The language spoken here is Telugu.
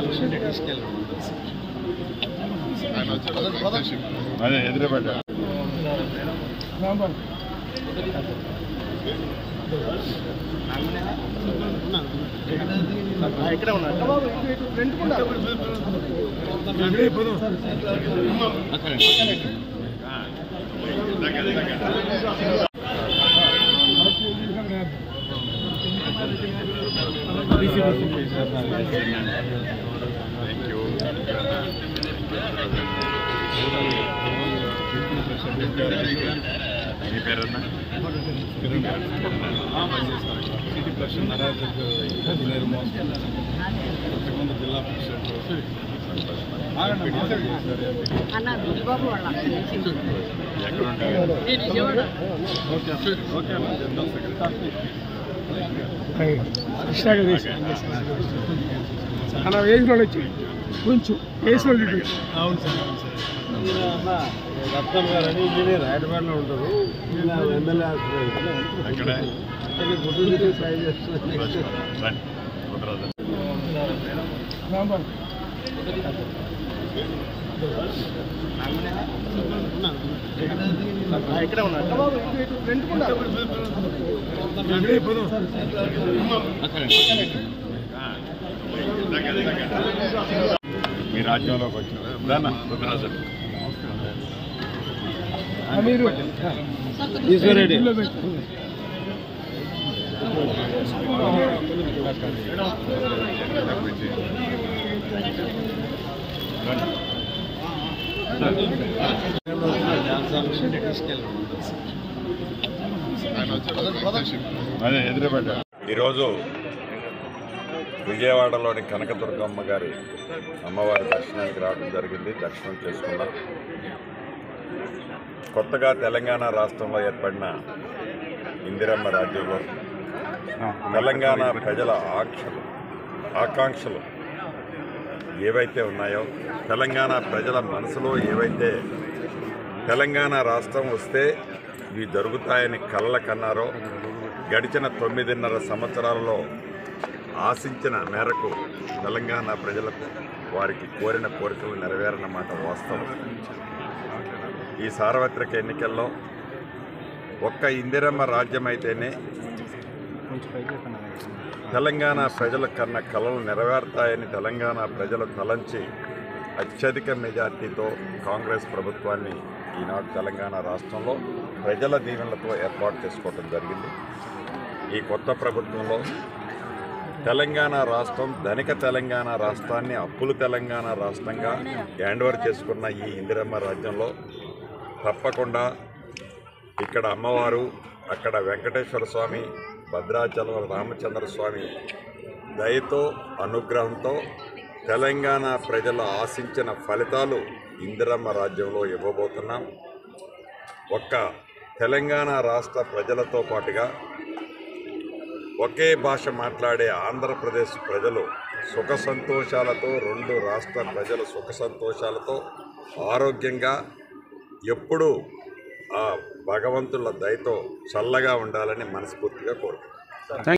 అదే ఎదురుపడ్డా ఇక్కడే ఉన్నారు థ్యాంక్ యూ మీ పేరన్నా సిటీ ప్లస్ నరాజక్ ఇంజనీర్ మోస్ట్ అంతకుముందు జిల్లా పరిషత్ అన్న బాబు వాళ్ళ ఎక్కడ ఉంటారు నేను విజయవాడ ఓకే ఓకే అన్న జనరల్ సెక్రటరీ అలా వేసిన వాళ్ళు వచ్చి కొంచెం వేసిన వాళ్ళు ఇటు. అవును సార్ అవును సార్ రత్నం గారు అని ఇంజనీర్ హైదరాబాద్లో ఉంటారు ఈయన ఎమ్మెల్యే ఎక్కడ గుడ్డు ట్రై చేస్తున్నారు రండి కుదరదు రాంబాబు. ఇక్కడే ఉన్నారు మీ రాజ్యంలోకి వచ్చిన దానా కుదరదు అమీరు ఈశ్వరెడ్డి ఇంట్లో పెట్టు. అదే ఎదురుపడ్డా ఈరోజు విజయవాడలోని కనకదుర్గమ్మ గారి అమ్మవారి దర్శనానికి రావడం జరిగింది దర్శనం చేసుకున్నాం కొత్తగా తెలంగాణ రాష్ట్రంలో ఏర్పడిన ఇందిరమ్మ రాజ్యంలో తెలంగాణ ప్రజల ఆంక్షలు ఆకాంక్షలు ఏవైతే ఉన్నాయో తెలంగాణ ప్రజల మనసులో ఏవైతే తెలంగాణ రాష్ట్రం వస్తే ఇవి జరుగుతాయని కళ్ళ కన్నారో గడిచిన తొమ్మిదిన్నర సంవత్సరాలలో ఆశించిన మేరకు తెలంగాణ ప్రజలకు వారికి కోరిన కోరికలు నెరవేరనమాట వాస్తవం ఈ సార్వత్రిక ఎన్నికల్లో ఒక్క ఇందిరమ్మ రాజ్యం అయితేనే తెలంగాణ ప్రజల కన్న కళలు నెరవేరుతాయని తెలంగాణ ప్రజలు తలంచి అత్యధిక మెజార్టీతో కాంగ్రెస్ ప్రభుత్వాన్ని ఈనాడు తెలంగాణ రాష్ట్రంలో ప్రజల దీవెనలతో ఏర్పాటు చేసుకోవడం జరిగింది ఈ కొత్త ప్రభుత్వంలో తెలంగాణ రాష్ట్రం ధనిక తెలంగాణ రాష్ట్రాన్ని అప్పులు తెలంగాణ రాష్ట్రంగా హ్యాండ్ ఓవర్ చేసుకున్న ఈ ఇందిరమ్మ రాజ్యంలో తప్పకుండా ఇక్కడ అమ్మవారు అక్కడ వెంకటేశ్వర స్వామి భద్రాచలం రామచంద్ర స్వామి దయతో అనుగ్రహంతో తెలంగాణ ప్రజలు ఆశించిన ఫలితాలు ఇందిరమ్మ రాజ్యంలో ఇవ్వబోతున్నాం ఒక్క తెలంగాణ రాష్ట్ర ప్రజలతో పాటుగా ఒకే భాష మాట్లాడే ఆంధ్రప్రదేశ్ ప్రజలు సుఖ సంతోషాలతో రెండు రాష్ట్ర ప్రజలు సుఖ సంతోషాలతో ఆరోగ్యంగా ఎప్పుడూ ఆ భగవంతుల దయతో చల్లగా ఉండాలని మనస్ఫూర్తిగా కోరుకుంటున్నాను